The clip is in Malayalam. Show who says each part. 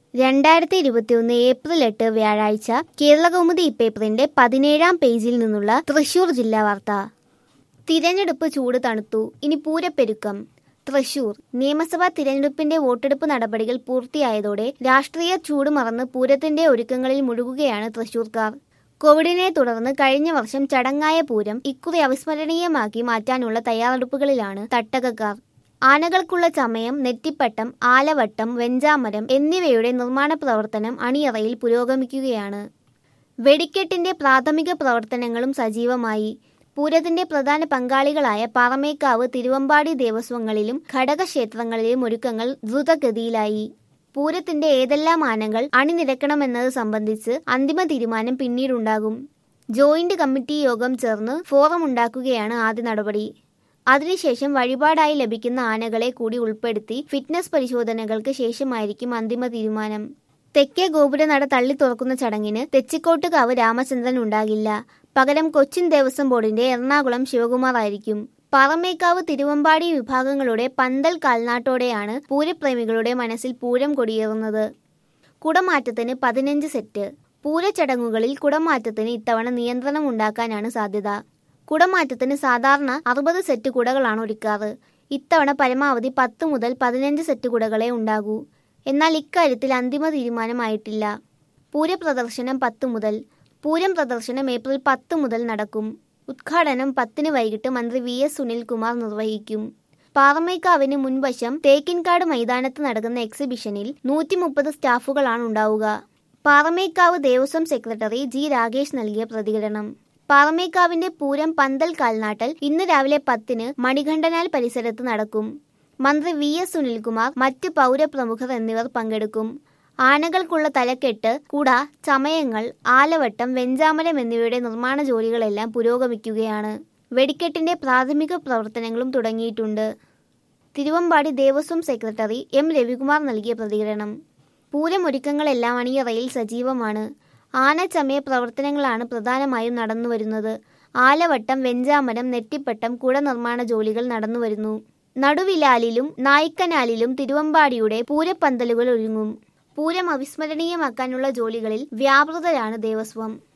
Speaker 1: രണ്ടായിരത്തി ഇരുപത്തിയൊന്ന് ഏപ്രിൽ എട്ട് വ്യാഴാഴ്ച കേരളകൗമുദി ഇപ്പേപ്പറിന്റെ പതിനേഴാം പേജിൽ നിന്നുള്ള തൃശൂർ ജില്ലാ വാർത്ത തിരഞ്ഞെടുപ്പ് ചൂട് തണുത്തു ഇനി പൂരപ്പെരുക്കം തൃശൂർ നിയമസഭാ തിരഞ്ഞെടുപ്പിന്റെ വോട്ടെടുപ്പ് നടപടികൾ പൂർത്തിയായതോടെ രാഷ്ട്രീയ ചൂട് മറന്ന് പൂരത്തിന്റെ ഒരുക്കങ്ങളിൽ മുഴുകുകയാണ് തൃശൂർക്കാർ കോവിഡിനെ തുടർന്ന് കഴിഞ്ഞ വർഷം ചടങ്ങായ പൂരം ഇക്കുറി അവിസ്മരണീയമാക്കി മാറ്റാനുള്ള തയ്യാറെടുപ്പുകളിലാണ് തട്ടകക്കാർ ആനകൾക്കുള്ള ചമയം നെറ്റിപ്പട്ടം ആലവട്ടം വെഞ്ചാമരം എന്നിവയുടെ നിർമ്മാണ പ്രവർത്തനം അണിയറയിൽ പുരോഗമിക്കുകയാണ് വെടിക്കെട്ടിന്റെ പ്രാഥമിക പ്രവർത്തനങ്ങളും സജീവമായി പൂരത്തിന്റെ പ്രധാന പങ്കാളികളായ പാറമേക്കാവ് തിരുവമ്പാടി ദേവസ്വങ്ങളിലും ഘടകക്ഷേത്രങ്ങളിലും ഒരുക്കങ്ങൾ ദ്രുതഗതിയിലായി പൂരത്തിന്റെ ഏതെല്ലാം ആനകൾ അണിനിരക്കണമെന്നത് സംബന്ധിച്ച് അന്തിമ തീരുമാനം പിന്നീടുണ്ടാകും ജോയിന്റ് കമ്മിറ്റി യോഗം ചേർന്ന് ഫോറം ഉണ്ടാക്കുകയാണ് ആദ്യ നടപടി അതിനുശേഷം വഴിപാടായി ലഭിക്കുന്ന ആനകളെ കൂടി ഉൾപ്പെടുത്തി ഫിറ്റ്നസ് പരിശോധനകൾക്ക് ശേഷമായിരിക്കും അന്തിമ തീരുമാനം തെക്കേ ഗോപുരനട തള്ളി തുറക്കുന്ന ചടങ്ങിന് തെച്ചിക്കോട്ടുകാവ് രാമചന്ദ്രൻ ഉണ്ടാകില്ല പകരം കൊച്ചിൻ ദേവസ്വം ബോർഡിന്റെ എറണാകുളം ശിവകുമാർ ആയിരിക്കും പാറമേക്കാവ് തിരുവമ്പാടി വിഭാഗങ്ങളുടെ പന്തൽ കാൽനാട്ടോടെയാണ് പൂരപ്രേമികളുടെ മനസ്സിൽ പൂരം കൊടിയേറുന്നത് കുടമാറ്റത്തിന് പതിനഞ്ച് സെറ്റ് പൂരച്ചടങ്ങുകളിൽ കുടമാറ്റത്തിന് ഇത്തവണ നിയന്ത്രണം ഉണ്ടാക്കാനാണ് സാധ്യത കുടമാറ്റത്തിന് സാധാരണ അറുപത് സെറ്റ് കുടകളാണ് ഒരുക്കാറ് ഇത്തവണ പരമാവധി പത്ത് മുതൽ പതിനഞ്ച് സെറ്റ് കുടകളെ ഉണ്ടാകൂ എന്നാൽ ഇക്കാര്യത്തിൽ അന്തിമ തീരുമാനമായിട്ടില്ല പൂരപ്രദർശനം പത്ത് മുതൽ പൂരം പ്രദർശനം ഏപ്രിൽ പത്ത് മുതൽ നടക്കും ഉദ്ഘാടനം പത്തിന് വൈകിട്ട് മന്ത്രി വി എസ് സുനിൽകുമാർ നിർവഹിക്കും പാറമേക്കാവിന് മുൻവശം തേക്കിൻകാട് മൈതാനത്ത് നടക്കുന്ന എക്സിബിഷനിൽ നൂറ്റി മുപ്പത് സ്റ്റാഫുകളാണ് ഉണ്ടാവുക പാറമേക്കാവ് ദേവസ്വം സെക്രട്ടറി ജി രാകേഷ് നൽകിയ പ്രതികരണം പാറമേക്കാവിന്റെ പൂരം പന്തൽ കാൽനാട്ടൽ ഇന്ന് രാവിലെ പത്തിന് മണികണ്ഠനാൽ പരിസരത്ത് നടക്കും മന്ത്രി വി എസ് സുനിൽകുമാർ മറ്റ് പൗരപ്രമുഖർ എന്നിവർ പങ്കെടുക്കും ആനകൾക്കുള്ള തലക്കെട്ട് കുട ചമയങ്ങൾ ആലവട്ടം വെഞ്ചാമരം എന്നിവയുടെ നിർമ്മാണ ജോലികളെല്ലാം പുരോഗമിക്കുകയാണ് വെടിക്കെട്ടിന്റെ പ്രാഥമിക പ്രവർത്തനങ്ങളും തുടങ്ങിയിട്ടുണ്ട് തിരുവമ്പാടി ദേവസ്വം സെക്രട്ടറി എം രവികുമാർ നൽകിയ പ്രതികരണം പൂരമൊരുക്കങ്ങളെല്ലാം അണിയറയിൽ സജീവമാണ് ആനച്ചമയ പ്രവർത്തനങ്ങളാണ് പ്രധാനമായും നടന്നുവരുന്നത് ആലവട്ടം വെഞ്ചാമരം നെറ്റിപ്പട്ടം കുട നിർമ്മാണ ജോലികൾ നടന്നുവരുന്നു നടുവിലാലിലും നായ്ക്കനാലിലും തിരുവമ്പാടിയുടെ പൂരപ്പന്തലുകൾ ഒരുങ്ങും പൂരം അവിസ്മരണീയമാക്കാനുള്ള ജോലികളിൽ വ്യാപൃതരാണ് ദേവസ്വം